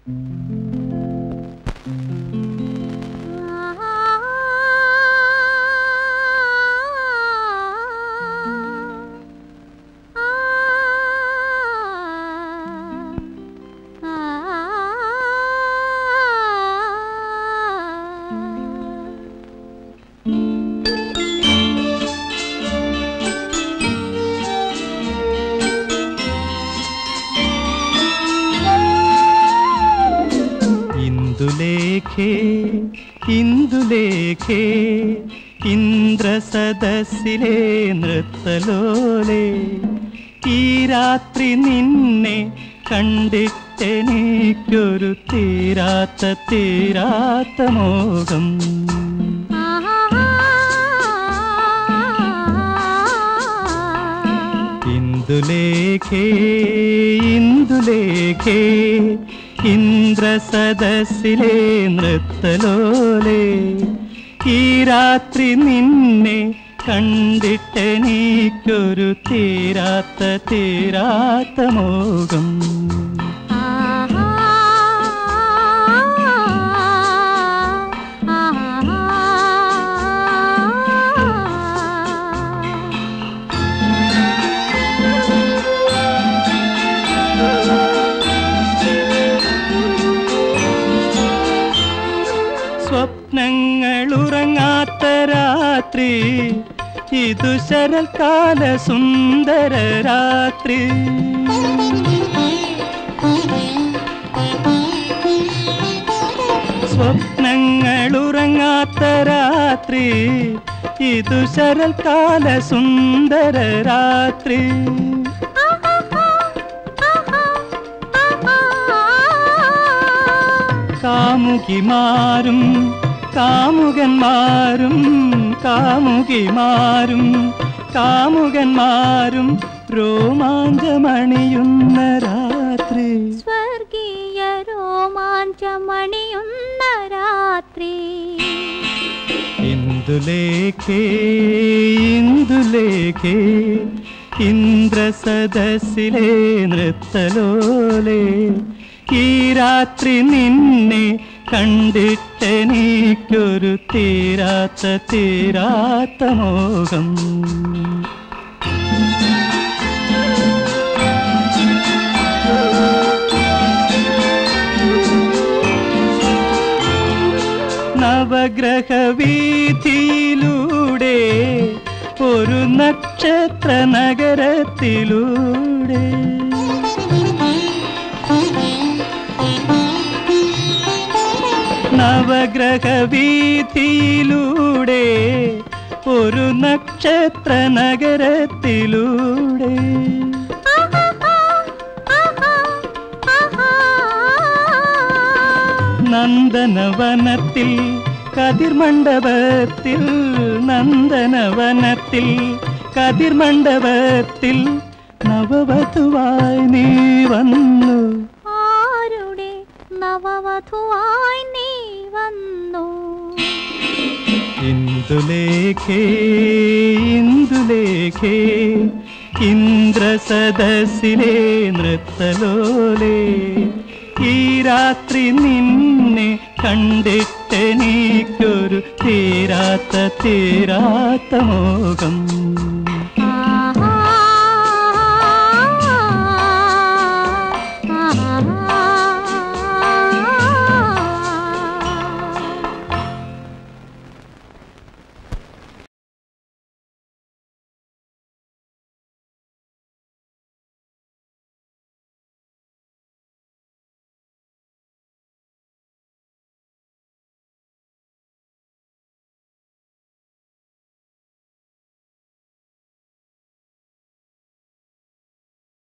ഇന്ദുലേഖേ ഇന്ദുലേഖേ ഇന്ദ്രസദസ്സിലെ നൃത്തലോലെ ഈ രാത്രി നിന്നെ കണ്ടിട്ടെനിക്കൊരു തീരാത്ത തീരാത്ത മോഹം ഇന്ദുലേഖേ ഇന്ദുലേഖേ ഇന്ദ്രസദസ്സിലെ നൃത്തലോലെ ഈ രാത്രി നിന്നെ കണ്ടിട്ടെനിക്കൊരു തീരാത്ത തീരാത്ത മോഹം സ്വപ്നങ്ങൾ ഉറങ്ങാത്ത രാത്രി ഇതു ശരൽക്കാല സുന്ദര രാത്രി സ്വപ്നങ്ങൾ ഉറങ്ങാത്ത രാത്രി ഇതു ശരൽക്കാല സുന്ദര രാത്രി കാമുകിമാരും കാമുകന്മാരും കാമുകിമാരും കാമുകന്മാരും രോമാഞ്ചമണിയുന്ന രാത്രി സ്വർഗീയ രോമാഞ്ചമണിയുന്ന രാത്രി ഇന്ദുലേഖേ ഇന്ദുലേഖേ ഇന്ദ്രസദസ്സിലെ നൃത്തലോലെ ഈ രാത്രി നിന്നെ കണ്ടിട്ടെനിക്കൊരു തീരാത്ത തീരാത്ത മോഹം നവഗ്രഹ വീതിയിലൂടെ ഒരു നക്ഷത്ര നഗരത്തിലൂടെ നവഗ്രഹ വീതിയിലൂടെ ഒരു നക്ഷത്ര നഗരത്തിലൂടെ നന്ദനവനത്തിൽ കതിർമണ്ഡപത്തിൽ നന്ദനവനത്തിൽ കതിർമണ്ഡപത്തിൽ നവവധുവായി നീ വന്നു ആരുടെ നവവധുവായി നീ വന്നു ഇന്ദുലേഖേ ഇന്ദുലേഖേ ഇന്ദ്രസദസ്സിലെ നൃത്തലോലെ ഈ രാത്രി നിന്നെ കണ്ടിട്ടെനിക്കൊരു തീരാത്ത തീരാത്ത മോഹം